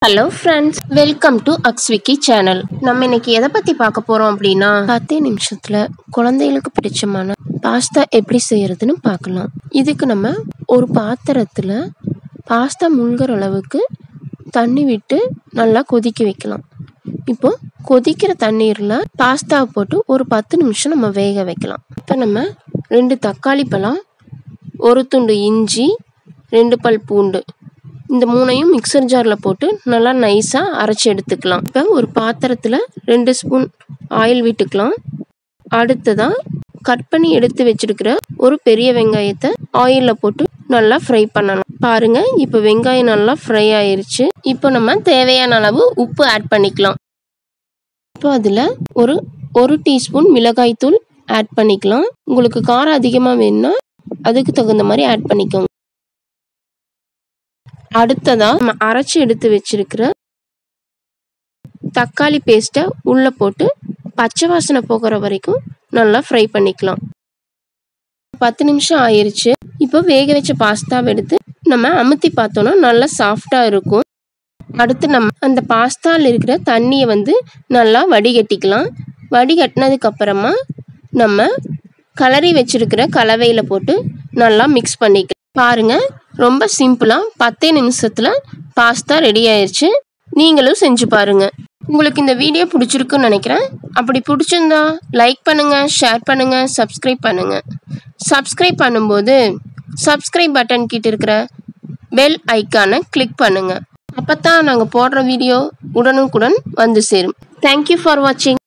hello friends welcome to அக்ஸ்விக்கி channel நம்ம இன்னைக்கு எதை பற்றி பார்க்க போகிறோம் அப்படின்னா பத்தே நிமிஷத்தில் குழந்தைகளுக்கு பிடிச்சமான பாஸ்தா எப்படி செய்யறதுன்னு பார்க்கலாம் இதுக்கு நம்ம ஒரு பாத்திரத்தில் பாஸ்தா முழுகிற அளவுக்கு தண்ணி விட்டு நல்லா கொதிக்க வைக்கலாம் இப்போ கொதிக்கிற தண்ணீரில் பாஸ்தாவை போட்டு ஒரு பத்து நிமிஷம் நம்ம வேக வைக்கலாம் இப்போ நம்ம ரெண்டு தக்காளி பழம் ஒரு துண்டு இஞ்சி ரெண்டு பல் பூண்டு இந்த மூணையும் மிக்சர் ஜாரில் போட்டு நல்லா நைஸாக அரைச்சி எடுத்துக்கலாம் இப்போ ஒரு பாத்திரத்தில் ரெண்டு ஸ்பூன் ஆயில் விட்டுக்கலாம் அடுத்ததாக கட் பண்ணி எடுத்து வச்சிருக்கிற ஒரு பெரிய வெங்காயத்தை ஆயிலில் போட்டு நல்லா ஃப்ரை பண்ணலாம் பாருங்க இப்போ வெங்காயம் நல்லா ஃப்ரை ஆயிருச்சு இப்போ நம்ம தேவையான அளவு உப்பு ஆட் பண்ணிக்கலாம் இப்போ அதில் ஒரு ஒரு டீஸ்பூன் மிளகாய்த்தூள் ஆட் பண்ணிக்கலாம் உங்களுக்கு காரம் அதிகமாக வேணும்னா அதுக்கு தகுந்த மாதிரி ஆட் பண்ணிக்கோங்க அடுத்ததா நம்ம அரைச்சி எடுத்து வச்சிருக்கிற தக்காளி பேஸ்ட்டை உள்ள போட்டு பச்சை வாசனை போகிற வரைக்கும் நல்லா ஃப்ரை பண்ணிக்கலாம் பத்து நிமிஷம் ஆயிருச்சு இப்போ வேக வச்ச பாஸ்தாவை எடுத்து நம்ம அமுத்தி பார்த்தோம்னா நல்லா சாஃப்டா இருக்கும் அடுத்து நம்ம அந்த பாஸ்தாவில் இருக்கிற தண்ணியை வந்து நல்லா வடிகட்டிக்கலாம் வடிகட்டினதுக்கு அப்புறமா நம்ம கலரி வச்சிருக்கிற கலவையில போட்டு நல்லா மிக்ஸ் பண்ணிக்கலாம் பாருங்க ரொம்ப சிம்பிளா பத்தே நிமிஷத்துல பாஸ்தா ரெடி ஆயிருச்சு நீங்களும் செஞ்சு பாருங்க உங்களுக்கு இந்த வீடியோ பிடிச்சிருக்குன்னு நினைக்கிறேன் அப்படி பிடிச்சிருந்தா லைக் பண்ணுங்க ஷேர் பண்ணுங்க சப்ஸ்கிரைப் பண்ணுங்க சப்ஸ்கிரைப் பண்ணும்போது சப்ஸ்கிரைப் பட்டன் கிட்ட இருக்கிற பெல் ஐக்கானை கிளிக் பண்ணுங்க அப்பதான் நாங்கள் போடுற வீடியோ உடனுக்குடன் வந்து சேரும் தேங்க்யூ ஃபார் வாட்சிங்